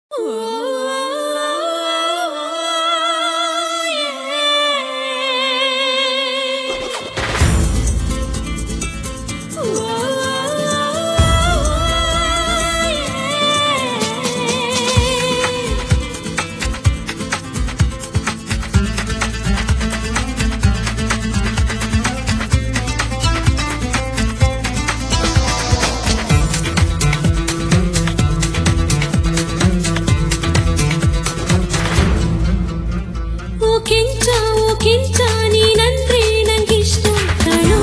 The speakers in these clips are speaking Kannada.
ಓ ಕೆಂಚ ಓ ಕೆಂಚ ನೀನಂದ್ರೆ ನಂಗಿಷ್ಟ ಕಣೋ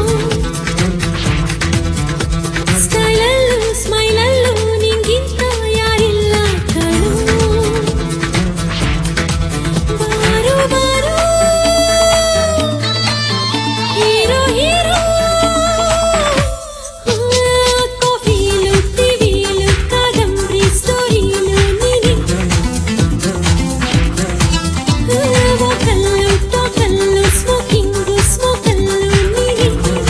ಸ್ಟೈಲಲ್ಲೂ ಸ್ಮೈಲಲ್ಲೂ ನಿಂಗಿಂತ ಯಾರಿಲ್ಲ ಕಣೋ ಬಾರೋ ಬಾರೋ ಹೀರೋ ಹೀರೋ ಕಾಫಿಲು ಟಿವಿಲು ಕಾದಂಬರಿ ಸ್ಟೋರಿಲು ನೀನೆ ವಾಕಲ್ಲು ಟಾಕಲ್ಲು ಸ್ಮೋಕಿಂಗು ಸ್ಮೋಕಲ್ಲು ನೀನೆ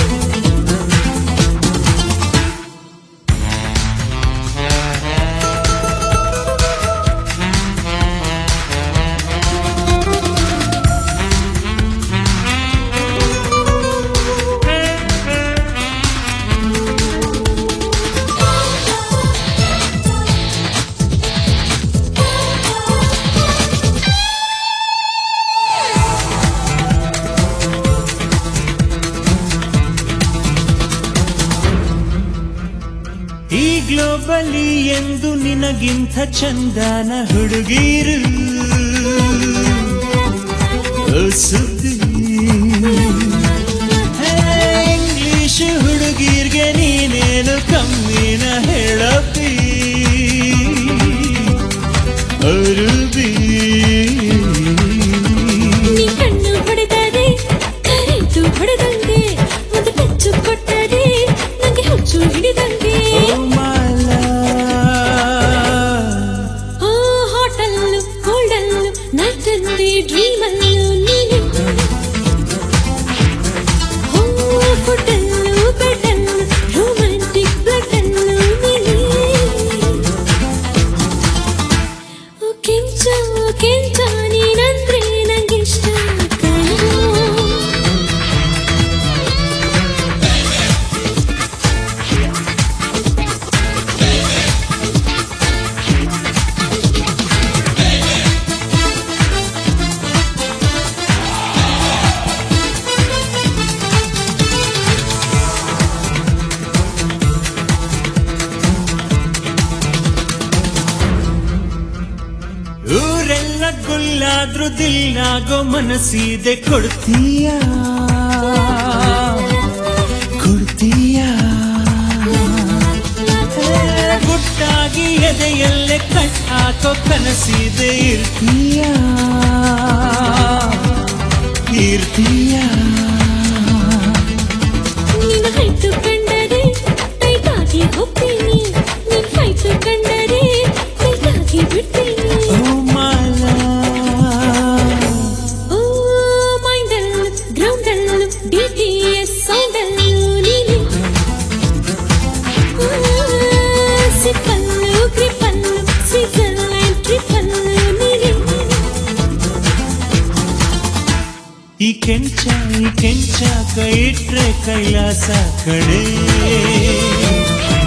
ಈ ಗ್ಲೋಬಲಿ ಎಂದು ನಿನಗಿಂತ ಚಂದನ ಹುಡುಗೀರು ಓ ಸುದ್ದಿ ಹೇ, ಇಂಗ್ಲಿಷ್ ಹುಡುಗೀರ್ಗೆ ನೀನೇನು ಕಮ್ಮಿನ ಹೇಳಪ್ಪಿ ಅರುಬಿ ನೀ ಕಣ್ಣು ಹೊಡೆದರೆ ಕರೆಂಟು ಹೊಡೆದಂಗೆ ಒಂದು ಟಚ್ಚು ಕೊಟ್ಟರೆ ನಂಗೆ ಹುಚ್ಚು ಹಿಡಿದಂಗೆ ಓ ಮಾಲ ಆ ಹೋಟಲ್ಲು ಕೋಲ್ಡಲ್ಲು ನೈಟಲ್ಲಿ ಡ್ರೀಮಲ್ಲು ನೀನೆ ಓ ಫುಡ್ಡಲ್ಲು ಬೆಡ್ಡಲ್ಲು ರೊಮ್ಯಾಂಟಿಕ್ ಬ್ಲಡ್ಡಲ್ಲು ನೀನೆ ಓ ಕೆಂಚ ಓ ಕೆಂಚ ನೀನಂದ್ರೆ ನಂಗಿಷ್ಟ ಕಣೋ ಊರೆಲ್ಲ ಗುಲ್ಲಾದ್ರೂ ದಿಲ್ಲಾಗೋ ಮನಸ್ಸಿದೆ ಕೊಡ್ತೀಯ ಕೊಡ್ತೀಯ ಹೇ, ಗುಟ್ಟಾಗಿ ಎದೆಯಲ್ಲೇ ಕಟ್ ಹಾಕೋ ಕನಸಿದೆ ಇರ್ತೀಯ ಇರ್ತೀಯ ನಿನ್ನ ಹೈಟು ಕಂಡರೆ ಟೈಟಾಗಿ ಹೋಗ್ತೀನಿ ನಿನ್ನ ಹೈಟು ಕಂಡರೆ ಟೈಟಾಗಿ ಬಿಡ್ತೀನಿ ಓ ಮಾಲ ಓ ಮೈಂಡಲ್ಲು ಗ್ರೌಂಡಲ್ಲು ಡಿ ಟಿ ಎಸ್ ಸೌಂಡಲ್ಲು ನೀನೆ ಆ, ಸಿಪ್ಪಲ್ಲು ಗ್ರಿಪ್ಪಲ್ಲು ಸ್ವಿಟ್ಜರ್ಲ್ಯಾಂಡ್ ಟ್ರಿಪ್ಪಲ್ಲು ನೀನೆ ಈ ಕೆಂಚ ಈ ಕೆಂಚ ಕೈ ಇಟ್ರೆ ಕೈಲಾಸ ಕಡೆ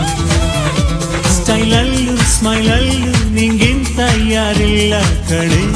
ಸ್ಟೈಲಲ್ಲೂ ಸ್ಮೈಲಲ್ಲೂ ನಿಂಗಿಂತ ಯಾರಿಲ್ಲ ಕಡೆ